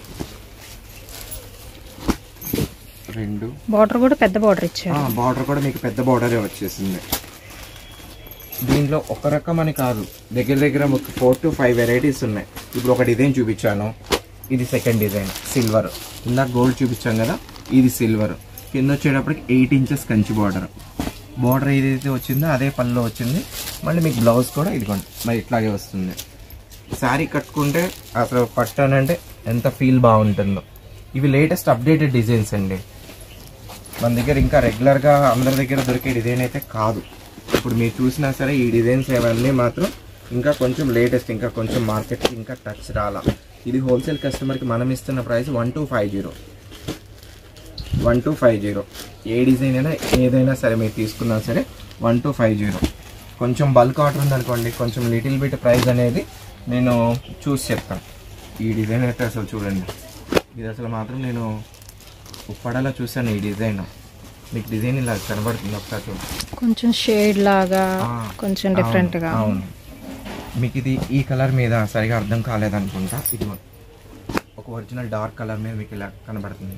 A: రెండు
B: బార్డర్ కూడా పెద్ద బార్డర్ ఇచ్చారు
A: బార్డర్ కూడా మీకు పెద్ద బార్డరే వచ్చేసింది దీంట్లో ఒక రకం అని కాదు దగ్గర దగ్గర ఒక ఫోర్ టు ఫైవ్ వెరైటీస్ ఉన్నాయి ఇప్పుడు ఒక డిజైన్ చూపించాను ఇది సెకండ్ డిజైన్ సిల్వర్ ఇందాక గోల్డ్ చూపించాం కదా ఇది సిల్వర్ కింద వచ్చేటప్పటికి eight inches Kanchi border border ఏదైతే వచ్చిందో అదే పనిలో వచ్చింది మళ్ళీ మీకు బ్లౌజ్ కూడా ఇదిగోండి మరి ఇట్లాగే వస్తుంది శారీ కట్టుకుంటే అసలు పట్టానంటే ఎంత ఫీల్ బాగుంటుందో ఇవి లేటెస్ట్ అప్డేటెడ్ డిజైన్స్ అండి మన దగ్గర ఇంకా రెగ్యులర్గా అందరి దగ్గర దొరికే డిజైన్ అయితే కాదు ఇప్పుడు మీరు చూసినా సరే ఈ డిజైన్స్ ఇవన్నీ మాత్రం ఇంకా కొంచెం లేటెస్ట్ ఇంకా కొంచెం మార్కెట్కి ఇంకా టచ్ రాలా ఇది హోల్సేల్ కస్టమర్కి మనం ఇస్తున్న price one two five zero one two five zero ఏ డిజైన్ అయినా ఏదైనా సరే మీరు తీసుకున్నా సరే వన్ టూ ఫైవ్ జీరో కొంచెం బల్క్ ఆర్డర్ ఉందనుకోండి కొంచెం లిటిల్ బిట్ ప్రైస్ అనేది నేను చూసి చెప్తాను ఈ డిజైన్ అయితే అసలు చూడండి ఇది అసలు మాత్రం నేను ఉప్పడలా చూసాను ఈ డిజైన్ మీకు డిజైన్ ఇలా కనబడుతుంది ఒకసారి చూడండి
B: కొంచెం షేడ్ లాగా
A: ఆ,
B: కొంచెం డిఫరెంట్ గా
A: అవును మీకు ఇది ఈ కలర్ మీద సరిగా అర్థం కాలేదనుకుంటా ఇది ఒక ఒరిజినల్ డార్క్ కలర్ మీద మీకు ఇలా కనబడుతుంది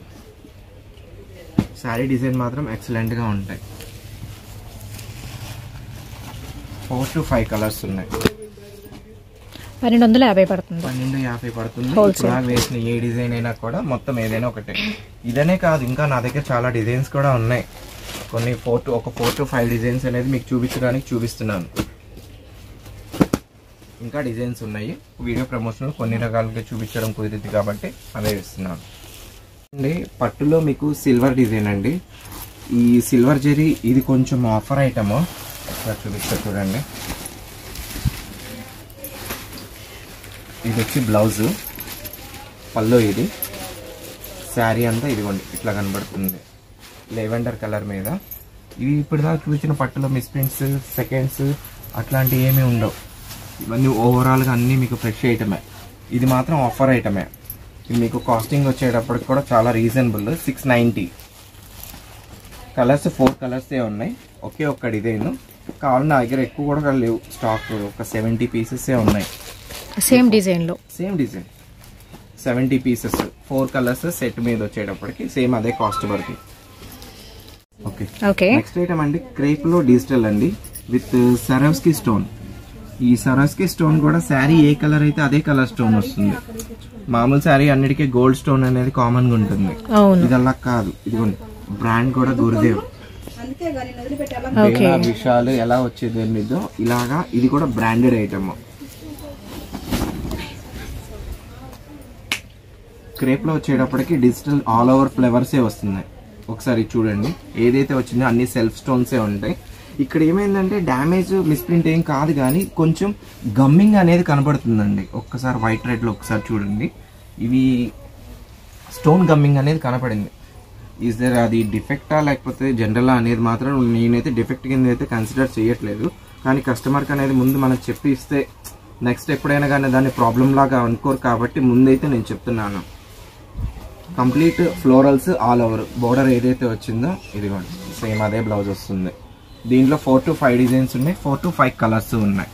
A: శారీ డిజైన్ మాత్రం ఎక్సలెంట్గా ఉంటాయి ఫోర్ టు ఫైవ్ కలర్స్ ఉన్నాయి
B: పన్నెండు వందల యాభై పడుతుంది
A: పన్నెండు యాభై పడుతుంది
B: Wholesale.
A: ఇప్పుడు దాకా వేసిన ఏ డిజైన్ అయినా కూడా మొత్తం ఏదైనా ఒకటే ఇదనే కాదు ఇంకా నా దగ్గర చాలా డిజైన్స్ కూడా ఉన్నాయి కొన్ని ఫోర్ టు ఒక ఫోర్ టు ఫైవ్ డిజైన్స్ అనేది మీకు చూపించడానికి చూపిస్తున్నాను ఇంకా డిజైన్స్ ఉన్నాయి వీడియో ప్రమోషన్లో కొన్ని రకాలుగా చూపించడం కుదిరింది కాబట్టి అవే ఇస్తున్నాను అండి పట్టులో మీకు సిల్వర్ డిజైన్ అండి ఈ సిల్వర్ జెరీ ఇది కొంచెం ఆఫర్ ఐటమ్ ఒకసారి చూపిస్తా చూడండి ఇది వచ్చి బ్లౌజ్ పళ్ళు ఇది శారీ అంతా ఇదిగోండి ఇట్లా కనబడుతుంది లెవెండర్ కలర్ మీద ఇవి ఇప్పుడు దాకా చూసిన పట్టులో మిస్ప్రింట్స్ సెకండ్స్ అట్లాంటివి ఏమీ ఉండవు ఇవన్నీ ఓవరాల్గా అన్నీ మీకు ఫ్రెష్ ఐటమే ఇది మాత్రం ఆఫర్ ఐటమే ఇది మీకు కాస్టింగ్ వచ్చేటప్పటికి కూడా చాలా reasonable six ninety colours four కలర్సే ఉన్నాయి ఒకే ఒక్క డిజైన్ కావాలి నా దగ్గర ఎక్కువ కూడా లేవు స్టాక్ ఒక సెవెంటీ పీసెసే ఉన్నాయి
B: సేమ్ డిజైన్ లో
A: same design seventy pieces four colours set మీద వచ్చేటప్పటికి సేమ్ అదే కాస్ట్ పడుతుంది ఓకే
B: ఓకే
A: నెక్స్ట్ ఐటమ్ అండి క్రేప్ లో డిజిటల్ అండి విత్ సరవ్స్కి స్టోన్ ఈ సరవ్స్కి స్టోన్ కూడా శారీ ఏ కలర్ అయితే అదే కలర్ స్టోన్ వస్తుంది మామూలు శారీ అన్నిటికీ గోల్డ్ స్టోన్ అనేది కామన్ గా ఉంటుంది
B: అవును
A: ఇది అలా కాదు ఇదిగోండి బ్రాండ్ కూడా గురుదేవ్
B: ఓకే
A: బేలా విషాలు ఎలా వచ్చేది మీదో ఇలాగా ఇది కూడా బ్రాండెడ్ ఐటమ్ క్రేప్ లో వచ్చేటప్పటికి డిజిటల్ ఆల్ ఓవర్ ఫ్లేవర్సే వస్తున్నాయి ఒకసారి చూడండి ఏదైతే వచ్చిందో అన్ని సెల్ఫ్ స్టోన్సే ఉంటాయి ఇక్కడ ఏమైందంటే డ్యామేజ్ మిస్ప్రింట్ ఏం కాదు కానీ కొంచెం గమ్మింగ్ అనేది కనబడుతుందండి ఒక్కసారి వైట్ రెడ్ లో ఒకసారి చూడండి ఇవి స్టోన్ గమ్మింగ్ అనేది కనపడింది ఈజ్ దర్ అది డిఫెక్టా లేకపోతే జనరలా అనేది మాత్రం నేనైతే డిఫెక్ట్ కింద అయితే కన్సిడర్ చేయట్లేదు కానీ కస్టమర్కి అనేది ముందు మనం చెప్పి ఇస్తే నెక్స్ట్ ఎప్పుడైనా కానీ దాన్ని ప్రాబ్లం లాగా అనుకోరు కాబట్టి ముందైతే నేను చెప్తున్నాను complete florals all over border ఏదైతే వచ్చిందో ఇదిగోండి సేమ్ అదే బ్లౌజ్ వస్తుంది దీంట్లో ఫోర్ టు ఫైవ్ డిజైన్స్ ఉన్నాయి ఫోర్ టు ఫైవ్ కలర్స్ ఉన్నాయి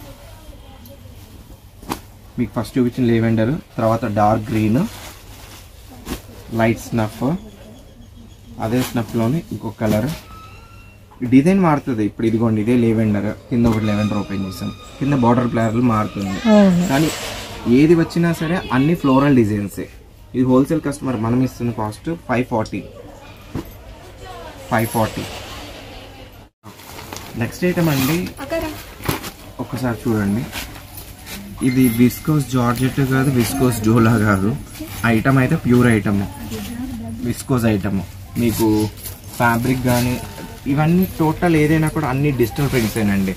A: మీకు ఫస్ట్ చూపించిన లేవెండర్ తర్వాత డార్క్ గ్రీన్ లైట్ స్నఫ్ అదే స్నఫ్లోని ఇంకో కలర్ డిజైన్ మారుతుంది ఇప్పుడు ఇదిగోండి ఇదే లేవెండర్ కింద ఒకటి లెవెండర్ ఓపెన్ చేసాం కింద బార్డర్ ప్లేయర్లు మారుతుంది
B: అవును
A: కానీ ఏది వచ్చినా సరే అన్ని ఫ్లోరల్ డిజైన్సే ఇది హోల్సేల్ కస్టమర్ మనం ఇస్తున్న cost five forty five forty next item అండి ఒక్కసారి చూడండి ఇది విస్కోస్ జార్జెట్ కాదు విస్కోస్ డోలా కాదు ఐటమ్ అయితే ప్యూర్ ఐటమ్ విస్కోస్ ఐటమ్ మీకు ఫ్యాబ్రిక్ కానీ ఇవన్నీ టోటల్ ఏదైనా కూడా అన్ని డిజిటల్ ప్రింట్స్ అండి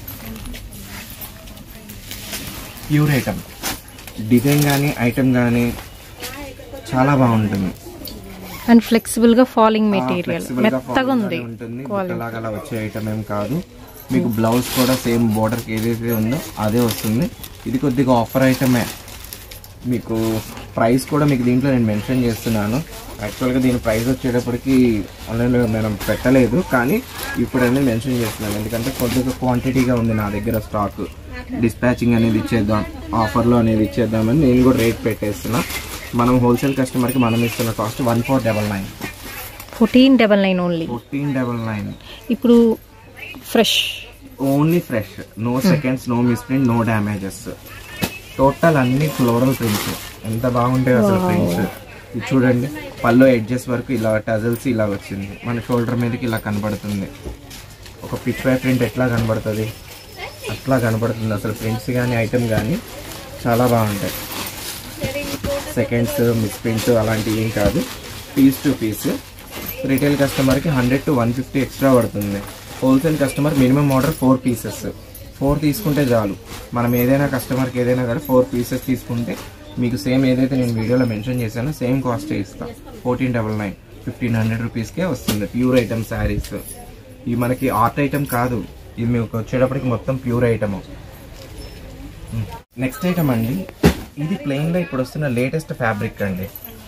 A: ప్యూర్ ఐటమ్ డిజైన్ కానీ ఐటమ్ కానీ చాలా బాగుంటుంది
B: అండ్ ఫ్లెక్సిబుల్ గా ఫాలింగ్ మెటీరియల్
A: Flexible గా
B: మెత్తగా
A: falling
B: ఉంది
A: గానే ఉంటుంది బుట్టలాగా అలా వచ్చే ఐటమ్ ఏం కాదు మీకు బ్లౌజ్ కూడా సేమ్ బోర్డర్ ఏదైతే ఉందో అదే వస్తుంది ఇది కొద్దిగా ఆఫర్ ఐటమే మీకు ప్రైస్ కూడా మీకు దీంట్లో నేను మెన్షన్ చేస్తున్నాను యాక్చువల్గా దీని ప్రైస్ వచ్చేటప్పటికి ఆన్లైన్లో మనం పెట్టలేదు కానీ ఇప్పుడు అనేది మెన్షన్ చేస్తున్నాను ఎందుకంటే కొద్దిగా క్వాంటిటీగా ఉంది నా దగ్గర స్టాక్ డిస్పాచింగ్ అనేది ఇచ్చేద్దాం ఆఫర్లో అనేది ఇచ్చేద్దామని నేను కూడా రేట్ పెట్టేస్తున్నా మనం హోల్సేల్ కస్టమర్కి మనం ఇస్తున్న cost one four double nine
B: fourteen double nine only
A: fourteen double nine
B: ఇప్పుడు fresh
A: only fresh no seconds no misprint no damages total అన్ని ఫ్లోరల్ ప్రింట్స్ ఎంత బాగుంటాయి అసలు ప్రింట్స్ ఇది చూడండి పళ్ళు ఎడ్జెస్ వరకు ఇలా టజల్స్ ఇలా వచ్చింది మన షోల్డర్ మీదకి ఇలా కనబడుతుంది ఒక పిచ్ పై ప్రింట్ ఎట్లా కనబడుతుంది అట్లా కనబడుతుంది అసలు ప్రింట్స్ కానీ ఐటమ్ కానీ చాలా బాగుంటాయి సెకండ్స్ మిస్ ప్రింట్ అలాంటివి ఏం కాదు పీస్ టు పీస్ రిటైల్ కస్టమర్కి hundred to one fifty extra పడుతుంది wholesale customer minimum order four pieces four తీసుకుంటే చాలు మనం ఏదైనా కస్టమర్కి ఏదైనా కానీ ఫోర్ పీసెస్ తీసుకుంటే మీకు సేమ్ ఏదైతే నేను వీడియోలో మెన్షన్ చేశానో సేమ్ కాస్టే ఇస్తాం fourteen double nine fifteen hundred రూపీస్కే వస్తుంది ప్యూర్ ఐటమ్ శారీస్ ఇవి మనకి ఆర్ట్ ఐటమ్ కాదు ఇది మీకు వచ్చేటప్పటికి మొత్తం ప్యూర్ ఐటమ్ నెక్స్ట్ ఐటమ్ అండి ఇది ప్లెయిన్ లో ఇప్పుడు వస్తున్న లేటెస్ట్ ఫ్యాబ్రిక్ అండి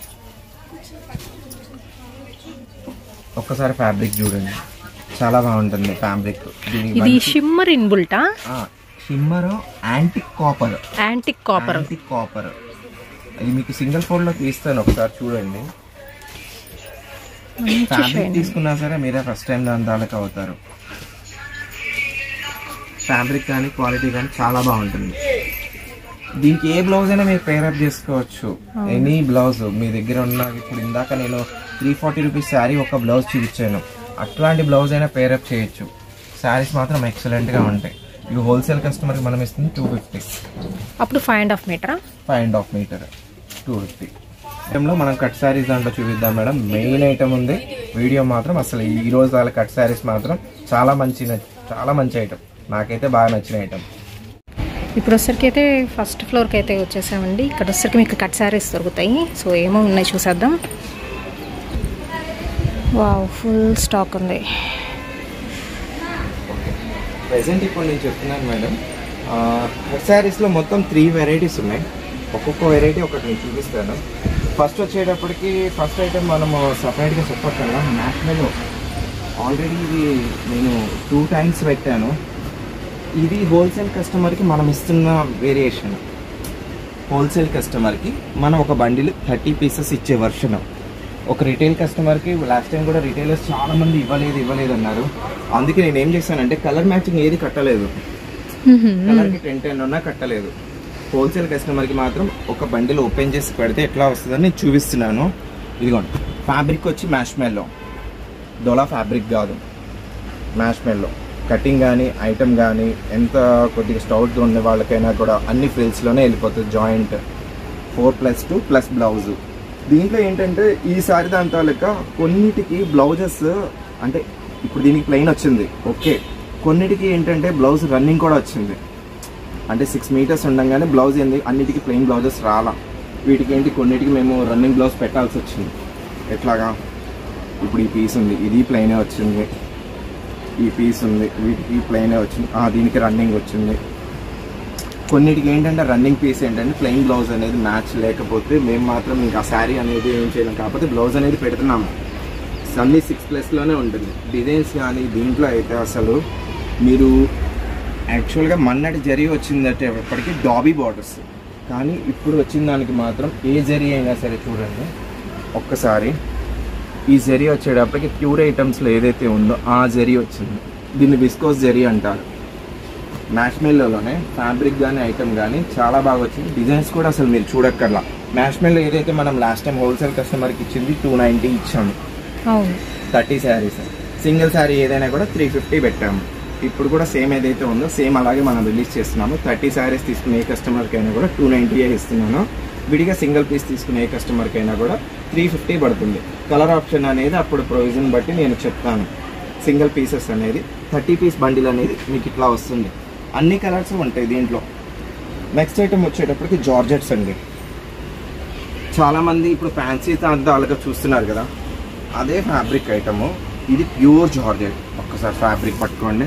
A: ఒక్కసారి ఫ్యాబ్రిక్ చూడండి చాలా బాగుంటుంది ఫ్యాబ్రిక్
B: ఇది షిమ్మర్ ఇన్ బుల్టా
A: shimmer antique copper
B: antique copper
A: antique copper ఇది మీకు సింగిల్ ఫోల్డ్ లో తీస్తాను ఒకసారి చూడండి ఫ్యాబ్రిక్ తీసుకున్నా సరే మీరే ఫస్ట్ టైం దాని దానికి అవుతారు ఫ్యాబ్రిక్ కానీ క్వాలిటీ కానీ చాలా బాగుంటుంది దీనికి ఏ బ్లౌజ్ అయినా మీరు పేరప్ చేసుకోవచ్చు ఎనీ బ్లౌజ్ మీ దగ్గర ఉన్న ఇప్పుడు ఇందాక నేను త్రీ ఫార్టీ రూపీస్ శారీ ఒక బ్లౌజ్ చూపించాను అట్లాంటి బ్లౌజ్ అయినా పేరప్ చేయొచ్చు శారీస్ మాత్రం ఎక్సలెంట్ గా ఉంటాయి ఇవి హోల్సేల్ కస్టమర్కి మనం ఇస్తుంది టూ ఫిఫ్టీ
B: అప్పుడు ఫైవ్ అండ్ హాఫ్ మీటరా
A: five and half metre two fifty ఐటెంలో మనం కట్ శారీస్ దాంట్లో చూపిద్దాం మేడం మెయిన్ ఐటమ్ ఉంది వీడియో మాత్రం అసలు ఈ రోజు వాళ్ళ కట్ శారీస్ మాత్రం చాలా మంచి నచ్- చాలా మంచి ఐటమ్ నాకైతే బాగా నచ్చిన ఐటమ్
B: ఇప్పుడు వచ్చరికి అయితే ఫస్ట్ ఫ్లోర్కి అయితే వచ్చేసామండి ఇక్కడ వచ్చరికి మీకు కట్ శారీస్ దొరుకుతాయి సో ఏమో ఉన్నాయి చూసేద్దాం వావ్ ఫుల్ స్టాక్ ఉంది
A: ప్రెసెంట్ ఇప్పుడు నేను చెప్తున్నాను మేడం కట్ శారీస్లో మొత్తం త్రీ వెరైటీస్ ఉన్నాయి ఒక్కొక్క వెరైటీ ఒకటి నేను చూపిస్తాను ఫస్ట్ వచ్చేటప్పటికి ఫస్ట్ ఐటమ్ మనము సపరేట్గా చెప్పక్కర్లా మ్యాట్మెలో ఆల్రెడీ ఇది నేను టూ టైమ్స్ పెట్టాను ఇది హోల్సేల్ కస్టమర్కి మనం ఇస్తున్న వేరియేషన్ హోల్సేల్ కస్టమర్కి మనం ఒక బండిల్ థర్టీ పీసెస్ ఇచ్చే వర్షన్ ఒక రిటైల్ కస్టమర్కి లాస్ట్ టైం కూడా రిటైలర్స్ చాలా మంది ఇవ్వలేదు ఇవ్వలేదు అన్నారు అందుకే నేను ఏం చేశానంటే కలర్ మ్యాచింగ్ ఏది కట్టలేదు కలర్కి టెన్ టెన్ ఉన్నా కట్టలేదు హోల్సేల్ కస్టమర్కి మాత్రం ఒక బండిల్ ఓపెన్ చేసి పెడితే ఎట్లా వస్తుందని నేను చూపిస్తున్నాను ఇదిగోండి ఫ్యాబ్రిక్ వచ్చి మ్యాష్ మెల్లో డోలా ఫ్యాబ్రిక్ కాదు మ్యాష్ మెల్లో కటింగ్ కానీ ఐటమ్ కానీ ఎంత కొద్దిగా స్టౌట్గా ఉన్న వాళ్ళకైనా కూడా అన్ని ఫ్రిల్స్లోనే వెళ్ళిపోతుంది joint four plus two plus blouse దీంట్లో ఏంటంటే ఈసారి దాంతో లెక్క కొన్నిటికి బ్లౌజెస్ అంటే ఇప్పుడు దీనికి ప్లెయిన్ వచ్చింది ఓకే కొన్నిటికి ఏంటంటే బ్లౌజ్ రన్నింగ్ కూడా వచ్చింది అంటే సిక్స్ మీటర్స్ ఉండగానే బ్లౌజ్ ఏంది అన్నిటికీ ప్లెయిన్ బ్లౌజెస్ రాలా వీటికి ఏంటి కొన్నిటికి మేము రన్నింగ్ బ్లౌజ్ పెట్టాల్సి వచ్చింది ఎట్లాగా ఇప్పుడు ఈ పీస్ ఉంది ఇది ప్లెయినే వచ్చింది ఈ పీస్ ఉంది వీటికి ప్లెయినే వచ్చింది ఆ, దీనికి రన్నింగ్ వచ్చింది కొన్నిటికి ఏంటంటే రన్నింగ్ పీస్ ఏంటంటే ప్లెయిన్ బ్లౌజ్ అనేది మ్యాచ్ లేకపోతే మేము మాత్రం ఇంకా శారీ అనేది ఏం చేయలేం కాకపోతే బ్లౌజ్ అనేది పెడుతున్నాము అన్ని సిక్స్ ప్లస్లోనే ఉంటుంది డిజైన్స్ కానీ దీంట్లో అయితే అసలు మీరు యాక్చువల్గా మన్నటి జరీ వచ్చిందంటే ఎప్పటికీ డాబీ బార్డర్స్ కానీ ఇప్పుడు వచ్చిన దానికి మాత్రం ఏ జరీ అయినా సరే చూడండి ఒక్కసారి ఈ జరీ వచ్చేటప్పటికి ప్యూర్ ఐటమ్స్లో ఏదైతే ఉందో ఆ జరీ వచ్చింది దీన్ని విస్కోస్ జరీ అంటారు మ్యాష్మెల్లోనే ఫ్యాబ్రిక్ కానీ ఐటమ్ కానీ చాలా బాగా వచ్చింది డిజైన్స్ కూడా అసలు మీరు చూడక్కర్లా మ్యాష్మెల్లో ఏదైతే మనం లాస్ట్ టైం హోల్సేల్ కస్టమర్కి ఇచ్చింది టూ నైంటీ ఇచ్చాము
B: అవును
A: థర్టీ శారీస్ సింగిల్ శారీ ఏదైనా కూడా త్రీ ఫిఫ్టీ పెట్టాము ఇప్పుడు కూడా సేమ్ ఏదైతే ఉందో సేమ్ అలాగే మనం రిలీజ్ చేస్తున్నాము థర్టీ శారీస్ తీసుకునే ఏ కస్టమర్కి అయినా కూడా టూ నైంటీయే ఇస్తున్నాను విడిగా సింగిల్ పీస్ తీసుకునే ఏ కస్టమర్కి అయినా కూడా త్రీ ఫిఫ్టీ పడుతుంది కలర్ ఆప్షన్ అనేది అప్పుడు ప్రొవిజన్ బట్టి నేను చెప్తాను సింగిల్ పీసెస్ అనేది థర్టీ పీస్ బండిల్ అనేది మీకు ఇట్లా వస్తుంది అన్ని కలర్స్ ఉంటాయి దీంట్లో నెక్స్ట్ ఐటమ్ వచ్చేటప్పటికి జార్జెట్స్ అండి చాలా మంది ఇప్పుడు ఫ్యాన్సీ దాంతో చూస్తున్నారు కదా అదే ఫ్యాబ్రిక్ ఐటమ్ ఇది ప్యూర్ జార్జెట్ ఒక్కసారి ఫ్యాబ్రిక్ పట్టుకోండి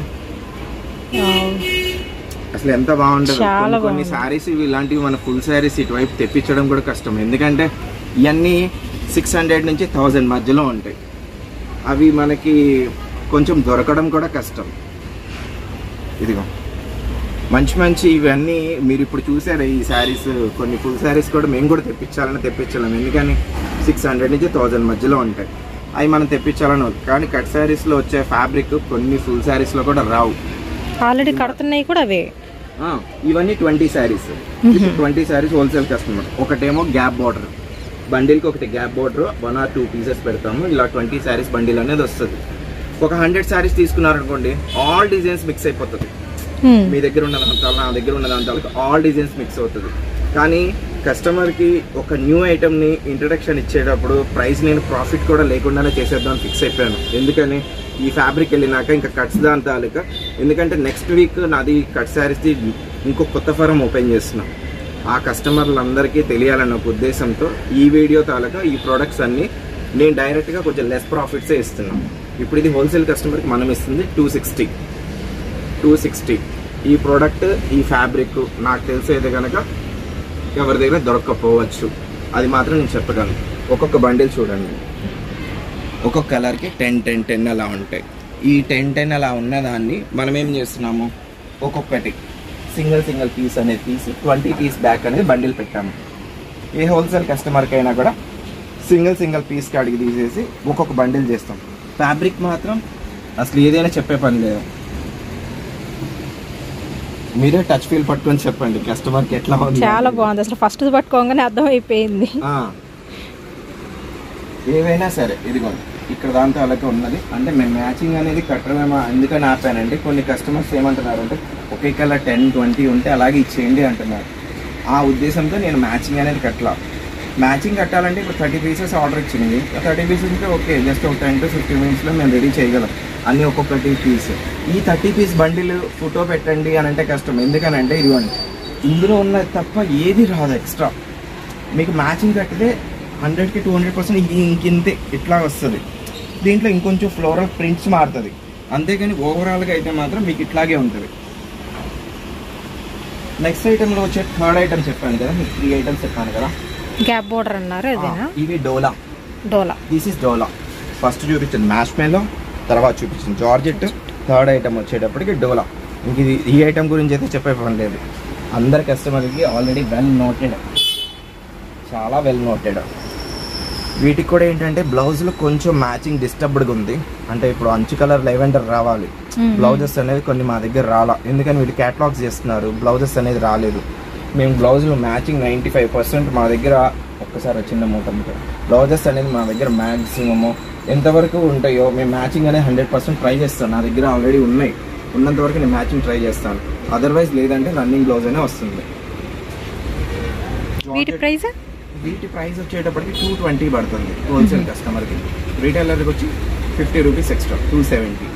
A: అసలు ఎంత బాగుంటుంది
B: చాలా
A: కొన్ని కొన్ని
B: బాగుంది.
A: శారీస్ ఇలాంటివి మన ఫుల్ శారీస్ ఇటువైపు తెప్పించడం కూడా కష్టం ఎందుకంటే ఇవన్నీ సిక్స్ హండ్రెడ్ నుంచి థౌజండ్ మధ్యలో ఉంటాయి అవి మనకి కొంచెం దొరకడం కూడా కష్టం ఇదిగో మంచి మంచి ఇవన్నీ మీరు ఇప్పుడు చూసారు ఈ శారీస్ కొన్ని ఫుల్ శారీస్ కూడా మేము కూడా తెప్పించాలని తెప్పించలేము ఎందుకని సిక్స్ హండ్రెడ్ నుంచి థౌజండ్ మధ్యలో ఉంటాయి అవి మనం తెప్పించాలని వద్దు. కానీ కట్ శారీస్లో వచ్చే ఫ్యాబ్రిక్ కొన్ని ఫుల్ శారీస్లో కూడా రావు
B: ఆల్రెడీ కడుతున్నాయి కూడా అవే
A: ఆ, ఇవన్నీ twenty sarees twenty sarees wholesale customer ఒకటేమో గ్యాప్ బార్డర్ బండిల్కి ఒకటి gap border one or two pieces పెడతాము ఇలా ట్వంటీ శారీస్ బండిల్ అనేది వస్తుంది ఒక హండ్రెడ్ శారీస్ తీసుకున్నారనుకోండి ఆల్ డిజైన్స్ మిక్స్ అయిపోతుంది
B: హ్మ్.
A: మీ దగ్గర ఉన్న దాంతో నా దగ్గర ఉన్న దాంతో ఆల్ డిజైన్స్ మిక్స్ అవుతుంది కానీ కస్టమర్కి ఒక న్యూ ఐటమ్ని ఇంట్రడక్షన్ ఇచ్చేటప్పుడు ప్రైస్ నేను ప్రాఫిట్ కూడా లేకుండానే చేసేద్దాం ఫిక్స్ అయిపోయాను ఎందుకని ఈ ఫ్యాబ్రిక్ వెళ్ళినాక ఇంకా కట్స్ దాని తాలూకా ఎందుకంటే నెక్స్ట్ వీక్ నాది కట్ శారీస్ది ఇంకో కొత్త ఫారం ఓపెన్ చేస్తున్నాం ఆ కస్టమర్లందరికీ తెలియాలన్న ఒక ఉద్దేశంతో ఈ వీడియో తాలూకా ఈ ప్రొడక్ట్స్ అన్నీ నేను డైరెక్ట్గా కొంచెం లెస్ ప్రాఫిట్సే ఇస్తున్నాం ఇప్పుడు ఇది హోల్సేల్ కస్టమర్కి మనం ఇస్తుంది టూ సిక్స్టీ టూ సిక్స్టీ ఈ ప్రోడక్ట్ ఈ ఫ్యాబ్రిక్ నాకు తెలిసేది కనుక ఎవరి దగ్గర దొరకకపోవచ్చు అది మాత్రం నేను చెప్పగలను ఒక్కొక్క బండిల్ చూడండి ఒక్కొక్క కలర్కి టెన్ టెన్ టెన్ అలా ఉంటాయి ఈ టెన్ టెన్ అలా ఉన్నదాన్ని మనం ఏం చేస్తున్నాము ఒక్కొక్కటి సింగిల్ సింగిల్ పీస్ అనేది తీసి ట్వంటీ పీస్ బ్యాక్ అనేది బండిల్ పెట్టాము ఏ హోల్సేల్ కస్టమర్కి అయినా కూడా సింగిల్ సింగిల్ పీస్ కాడికి తీసేసి ఒక్కొక్క బండిల్ చేస్తాం ఫ్యాబ్రిక్ మాత్రం అసలు ఏదైనా చెప్పే పని లేదు మీరే టచ్ ఫీల్ పట్టుకొని చెప్పండి కస్టమర్కి ఎట్లా ఉంది
B: చాలా బాగుంది అసలు ఫస్ట్ పట్టుకోగానే అర్థం అయిపోయింది
A: ఆ. ఏవైనా సరే ఇదిగోండి ఇక్కడ దాంతో అలాగే ఉన్నది అంటే మేము మ్యాచింగ్ అనేది కట్టడమేమో ఎందుకని ఆపానంటే కొన్ని కస్టమర్స్ ఏమంటున్నారు అంటే ఒకే కలర్ టెన్ ట్వంటీ ఉంటే అలాగే ఇచ్చేయండి అంటున్నారు ఆ ఉద్దేశంతో నేను మ్యాచింగ్ అనేది కట్టలా మ్యాచింగ్ కట్టాలంటే ఇప్పుడు థర్టీ పీసెస్ ఆర్డర్ ఇచ్చింది థర్టీ పీసెస్ ఉంటే ఓకే జస్ట్ ఒక టెన్ టు ఫిఫ్టీ మినిట్స్లో మేము రెడీ చేయగలం అన్ని ఒక్కొక్కటి పీస్ ఈ థర్టీ పీస్ బండిల్ ఫోటో పెట్టండి అని అంటే కష్టం ఎందుకనంటే ఇదిగోండి ఇందులో ఉన్నది తప్ప ఏది రాదు ఎక్స్ట్రా మీకు మ్యాచింగ్ కట్టితే హండ్రెడ్కి టూ హండ్రెడ్ పర్సెంట్ ఇంకింతే ఇట్లా వస్తుంది దీంట్లో ఇంకొంచెం ఫ్లోరల్ ప్రింట్స్ మారుతుంది అంతేగాని ఓవరాల్గా అయితే మాత్రం మీకు ఇట్లాగే ఉంటుంది నెక్స్ట్ ఐటెంలో వచ్చే థర్డ్ ఐటమ్ చెప్పాను కదా మీకు త్రీ ఐటమ్స్ చెప్పాను కదా
B: గ్యాప్ బోర్డర్ అన్నారు అదేనా
A: ఇవి డోలా
B: డోలా
A: దిస్ ఇస్ డోలా ఫస్ట్ చూపించింది మ్యాష్ మేలో తర్వాత చూపించింది జార్జెట్ థర్డ్ ఐటమ్ వచ్చేటప్పటికి డోలా ఇంక ఇది ఈ ఐటమ్ గురించి అయితే చెప్పే పని లేదు అందరి కస్టమర్కి ఆల్రెడీ వెల్ నోటెడ్ చాలా వెల్ నోటెడ్ వీటికి కూడా ఏంటంటే బ్లౌజ్లో కొంచెం మ్యాచింగ్ డిస్టర్బ్డ్గా ఉంది అంటే ఇప్పుడు అంచు కలర్ లెవెండర్ రావాలి
B: మ్మ్.
A: బ్లౌజెస్ అనేది కొన్ని మా దగ్గర రాలా ఎందుకని వీళ్ళు క్యాటలాగ్స్ చేస్తున్నారు బ్లౌజెస్ అనేది రాలేదు మేము బ్లౌజులు మ్యాచింగ్ నైంటీ ఫైవ్ పర్సెంట్ మా దగ్గర ఒక్కసారి వచ్చింది మూట మూట బ్లౌజెస్ అనేది మా దగ్గర మ్యాక్సిమము ఎంతవరకు ఉంటాయో మేము మ్యాచింగ్ అనేది హండ్రెడ్ పర్సెంట్ ట్రై చేస్తాను నా దగ్గర ఆల్రెడీ ఉన్నాయి ఉన్నంత వరకు నేను మ్యాచింగ్ ట్రై చేస్తాను అదర్వైజ్ లేదంటే రన్నింగ్ బ్లౌజ్ అనే వస్తుంది
B: వీటి ప్రైస్
A: వీటి ప్రైస్ వచ్చేటప్పటికి టూ ట్వంటీ పడుతుంది హోల్సేల్ కస్టమర్కి రీటైలర్కి వచ్చి fifty rupees extra two seventy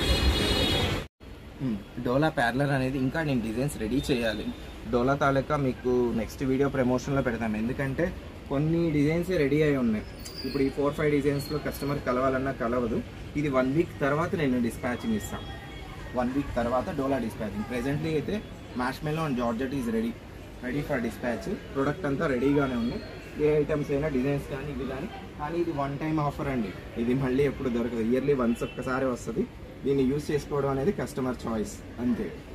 A: డోలా ప్యార్లర్ అనేది ఇంకా నేను డిజైన్స్ రెడీ చేయాలి డోలా తాలూకా మీకు నెక్స్ట్ వీడియో ప్రమోషన్లో పెడతాం ఎందుకంటే కొన్ని డిజైన్స్ రెడీ అయి ఉన్నాయి ఇప్పుడు ఈ ఫోర్ ఫైవ్ డిజైన్స్లో కస్టమర్ కలవాలన్నా కలవదు ఇది వన్ వీక్ తర్వాత నేను డిస్పాచింగ్ ఇస్తాను వన్ వీక్ తర్వాత డోలా డిస్పాచింగ్ ప్రెసెంట్లీ అయితే marshmallow and georgette is ready ready for dispatch product అంతా రెడీగానే ఉంది ఏ ఐటమ్స్ అయినా డిజైన్స్ కానీ ఇవి కానీ కానీ ఇది వన్ టైం ఆఫర్ అండి ఇది మళ్ళీ ఎప్పుడు దొరకదు ఇయర్లీ వన్స్ ఒక్కసారి వస్తుంది దీన్ని యూస్ చేసుకోవడం అనేది కస్టమర్ చాయిస్ అంతే